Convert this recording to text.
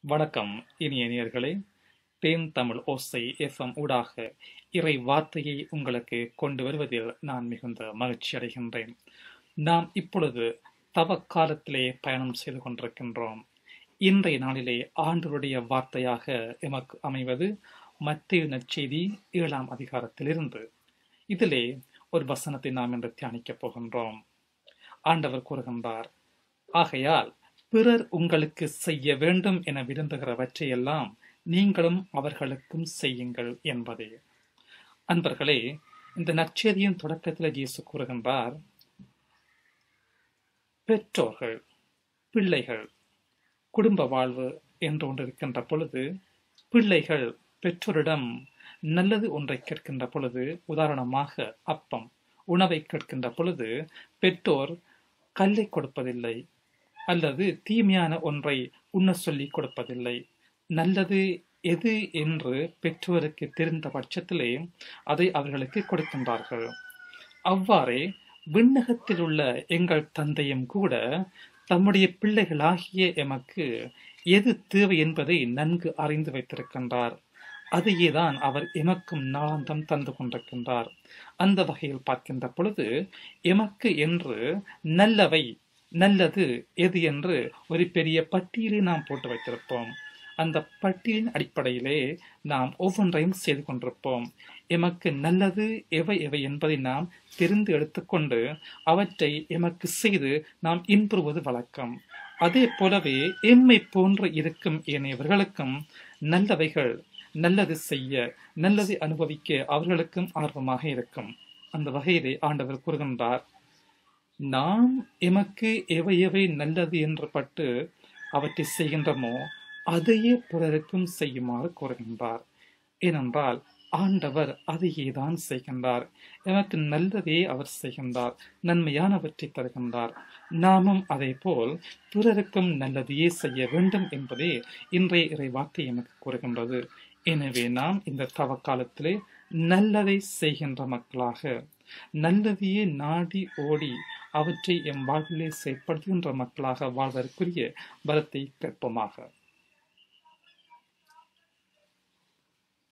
வணக்கம் இனிய நேயர்களே தேன் தமிழ் ஓசை எஃப்எம் ஊடாக இறை வார்த்தையை உங்களுக்கு கொண்டு வருவதில் நான் மிகுந்த மகிழ்ச்சி அடைகின்றேன் நாம் இப்பொழுது தவ காலத்திலே பயணம் செய்து கொண்டிருக்கின்றோம் இன்றைய நாளிலே ஆண்டவருடைய வார்த்தையாக எமக்கு அமைவது மத்திய நற்செய்தி ஏழாம் அதிகாரத்திலிருந்து இதிலே ஒரு வசனத்தை நாம் இன்று தியானிக்கப் போகின்றோம் ஆண்டவர் கூறுகின்றார் ஆகையால் பிறர் உங்களுக்கு செய்ய வேண்டும் என விரும்புகிறவற்றையெல்லாம் நீங்களும் அவர்களுக்கும் செய்யுங்கள் என்பதே அன்பர்களே இந்த நற்செய்தியின் தொடக்கத்தில் இயேசு கூறுகின்றார் பெற்றோர்கள் பிள்ளைகள் குடும்ப வாழ்வு என்று ஒன்று இருக்கின்ற பொழுது பிள்ளைகள் பெற்றோரிடம் நல்லது ஒன்றை கேட்கின்ற பொழுது உதாரணமாக அப்பம் உணவை கேட்கின்ற பொழுது பெற்றோர் கல்லை கொடுப்பதில்லை அல்லது தீமையான ஒன்றை உண்ண சொல்லி கொடுப்பதில்லை நல்லது எது என்று பெற்றோருக்கு தெரிந்த பட்சத்திலே அதை அவர்களுக்கு கொடுக்கின்றார்கள் அவ்வாறே விண்ணகத்தில் உள்ள எங்கள் தந்தையும் கூட தம்முடைய பிள்ளைகளாகிய எமக்கு எது தேவை என்பதை நன்கு அறிந்து வைத்திருக்கின்றார் அதையே தான் அவர் எமக்கும் நாளாந்தம் தந்து கொண்டிருக்கின்றார் அந்த வகையில் பார்க்கின்ற பொழுது எமக்கு என்று நல்லவை நல்லது எது என்று ஒரு பெரிய பட்டியலை நாம் போட்டு வைத்திருப்போம் அந்த பட்டியலின் அடிப்படையிலே நாம் ஒவ்வொன்றையும் செய்து கொண்டிருப்போம் எமக்கு நல்லது எவை எவை என்பதை நாம் தெரிந்து எடுத்துக்கொண்டு அவற்றை எமக்கு செய்து நாம் இன்புறுவது வழக்கம் அதே போலவே எம்மை போன்று இருக்கும் ஏனையவர்களுக்கும் நல்லவைகள் நல்லது செய்ய நல்லது அனுபவிக்க அவர்களுக்கும் ஆர்வமாக இருக்கும் அந்த வகையிலே ஆண்டவர் கூறுகின்றார் நாம் எமக்கு எவை எவை நல்லது என்று பட்டு அவற்றை செய்கின்றமோ அதையே பிறருக்கும் செய்யுமாறு கூறுகின்றார் ஏனென்றால் ஆண்டவர் அதையே தான் செய்கின்றார் எமக்கு நல்லதே அவர் செய்கின்றார் நன்மையானவற்றை தருகின்றார் நாமும் அதே போல் பிறருக்கும் நல்லதையே செய்ய வேண்டும் என்பதே இன்றைய இறை வார்த்தை எமக்கு கூறுகின்றது எனவே நாம் இந்த தவ காலத்திலே நல்லதை செய்கின்ற மக்களாக நல்லதையே நாடி ஓடி அவற்றை எம் வாழ்விலே செயற்படுத்துகின்ற மக்களாக வாழ்வதற்குரிய பலத்தை கேட்போமாக